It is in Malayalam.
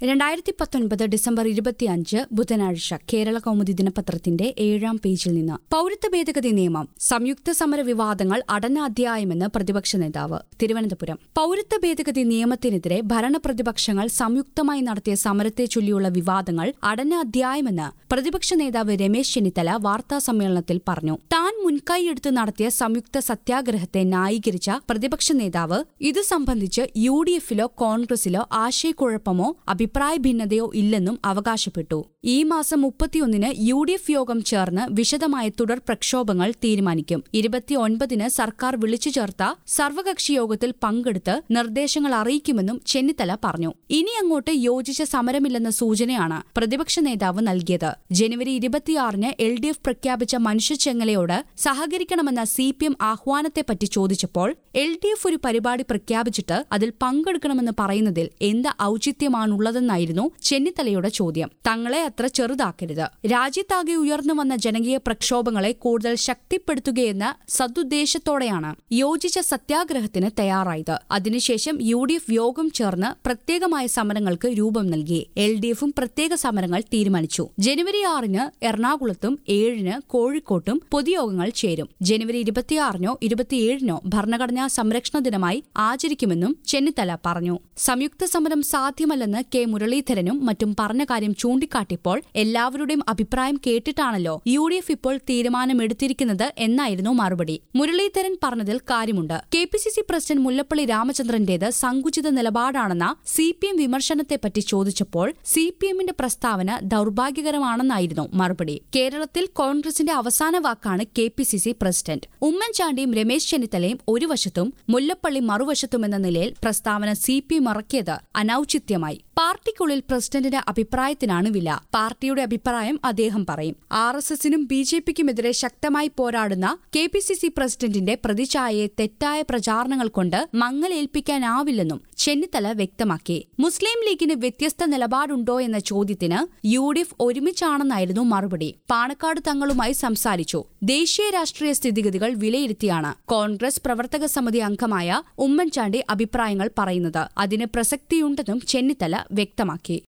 രണ്ടായിരത്തി പത്തൊൻപത് ഡിസംബർ ഇരുപത്തിയഞ്ച് ബുധനാഴ്ച കേരള കൗമുദി ദിനപത്രത്തിന്റെ ഏഴാം പേജിൽ നിന്ന് പൌരത്വ ഭേദഗതി നിയമം സംയുക്ത സമര വിവാദങ്ങൾ അടഞ്ഞ അധ്യായമെന്ന് പ്രതിപക്ഷ നേതാവ് തിരുവനന്തപുരം പൌരത്വ ഭേദഗതി നിയമത്തിനെതിരെ ഭരണപ്രതിപക്ഷങ്ങൾ സംയുക്തമായി നടത്തിയ സമരത്തെ ചൊല്ലിയുള്ള വിവാദങ്ങൾ അടഞ്ഞ അധ്യായമെന്ന് പ്രതിപക്ഷ നേതാവ് രമേശ് ചെന്നിത്തല വാർത്താ സമ്മേളനത്തിൽ പറഞ്ഞു താൻ മുൻകൈയെടുത്ത് നടത്തിയ സംയുക്ത സത്യാഗ്രഹത്തെ ന്യായീകരിച്ച പ്രതിപക്ഷ നേതാവ് ഇത് സംബന്ധിച്ച് യു ഡി എഫിലോ കോൺഗ്രസിലോ ആശയക്കുഴപ്പമോ അഭിപ്രായ ഭിന്നതയോ ഇല്ലെന്നും അവകാശപ്പെട്ടു ഈ മാസം മുപ്പത്തിയൊന്നിന് യു ഡി എഫ് യോഗം ചേർന്ന് വിശദമായ തുടർ പ്രക്ഷോഭങ്ങൾ തീരുമാനിക്കും ഇരുപത്തിയൊൻപതിന് സർക്കാർ വിളിച്ചു ചേർത്ത സർവകക്ഷി യോഗത്തിൽ പങ്കെടുത്ത് നിർദ്ദേശങ്ങൾ അറിയിക്കുമെന്നും ചെന്നിത്തല പറഞ്ഞു ഇനി അങ്ങോട്ട് യോജിച്ച സമരമില്ലെന്ന സൂചനയാണ് പ്രതിപക്ഷ നേതാവ് നൽകിയത് ജനുവരി ഇരുപത്തിയാറിന് എൽ ഡി എഫ് പ്രഖ്യാപിച്ച മനുഷ്യച്ചെങ്ങലയോട് സഹകരിക്കണമെന്ന സി പി എം ആഹ്വാനത്തെപ്പറ്റി ചോദിച്ചപ്പോൾ എൽ ഡി എഫ് ഒരു പരിപാടി പ്രഖ്യാപിച്ചിട്ട് അതിൽ പങ്കെടുക്കണമെന്ന് പറയുന്നതിൽ എന്ത് ഔചിത്യമാണുള്ളതെന്നായിരുന്നു ചെന്നിത്തലയുടെ ചോദ്യം തങ്ങളെ അത്ര ചെറുതാക്കരുത് രാജ്യത്താകെ ഉയർന്നു വന്ന ജനകീയ പ്രക്ഷോഭങ്ങളെ കൂടുതൽ ശക്തിപ്പെടുത്തുകയെന്ന സതുദ്ദേശത്തോടെയാണ് യോജിച്ച സത്യാഗ്രഹത്തിന് തയ്യാറായത് അതിനുശേഷം യു ഡി എഫ് യോഗം ചേർന്ന് പ്രത്യേകമായ സമരങ്ങൾക്ക് രൂപം നൽകി എൽ ഡി എഫും പ്രത്യേക സമരങ്ങൾ തീരുമാനിച്ചു ജനുവരി ആറിന് എറണാകുളത്തും ഏഴിന് കോഴിക്കോട്ടും പൊതുയോഗങ്ങൾ ചേരും ജനുവരി ഇരുപത്തിയാറിനോ ഇരുപത്തിയേഴിനോ ഭരണഘടനാ സംരക്ഷണ ദിനമായി ആചരിക്കുമെന്നും ചെന്നിത്തല പറഞ്ഞു സംയുക്ത സമരം സാധ്യമല്ലെന്ന് കെ മുരളീധരനും മറ്റും പറഞ്ഞ കാര്യം ചൂണ്ടിക്കാട്ടിയപ്പോൾ എല്ലാവരുടെയും അഭിപ്രായം കേട്ടിട്ടാണല്ലോ യു ഡി എഫ് ഇപ്പോൾ തീരുമാനമെടുത്തിരിക്കുന്നത് എന്നായിരുന്നു മറുപടി മുരളീധരൻ പറഞ്ഞതിൽ കാര്യമുണ്ട് K P C C president Mullappally രാമചന്ദ്രന്റേത് സങ്കുചിത നിലപാടാണെന്ന സി പി എം വിമർശനത്തെപ്പറ്റി ചോദിച്ചപ്പോൾ സി പി എമ്മിന്റെ പ്രസ്താവന ദൌർഭാഗ്യകരമാണെന്നായിരുന്നു മറുപടി കേരളത്തിൽ കോൺഗ്രസിന്റെ അവസാന വാക്കാണ് K P C C president ഉമ്മൻചാണ്ടിയും രമേശ് ചെന്നിത്തലയും ഒരു വശത്തും മുല്ലപ്പള്ളി മറുവശത്തുമെന്ന നിലയിൽ പ്രസ്താവന സി പി എം ഇറക്കിയത് അനൌചിത്യമായി പാർട്ടിക്കുള്ളിൽ പ്രസിഡന്റിന്റെ അഭിപ്രായത്തിനാണ് വില പാർട്ടിയുടെ അഭിപ്രായം അദ്ദേഹം പറയും ആർ എസ് എസിനും ബി ജെ പിക്കുമെതിരെ ശക്തമായി പോരാടുന്ന കെ പി സി സി പ്രസിഡന്റിന്റെ പ്രതിച്ഛായയെ തെറ്റായ പ്രചാരണങ്ങൾ കൊണ്ട് മങ്ങലേൽപ്പിക്കാനാവില്ലെന്നും ചെന്നിത്തല വ്യക്തമാക്കി മുസ്ലിം ലീഗിന് വ്യത്യസ്ത നിലപാടുണ്ടോ എന്ന ചോദ്യത്തിന് യു ഡി എഫ് ഒരുമിച്ചാണെന്നായിരുന്നു മറുപടി പാണക്കാട് തങ്ങളുമായി സംസാരിച്ചു ദേശീയ രാഷ്ട്രീയ സ്ഥിതിഗതികൾ വിലയിരുത്തിയാണ് കോൺഗ്രസ് പ്രവർത്തക സമിതി അംഗമായ ഉമ്മൻചാണ്ടി അഭിപ്രായങ്ങൾ പറയുന്നത് അതിന് പ്രസക്തിയുണ്ടെന്നും ചെന്നിത്തല വ്യക്തമാക്കി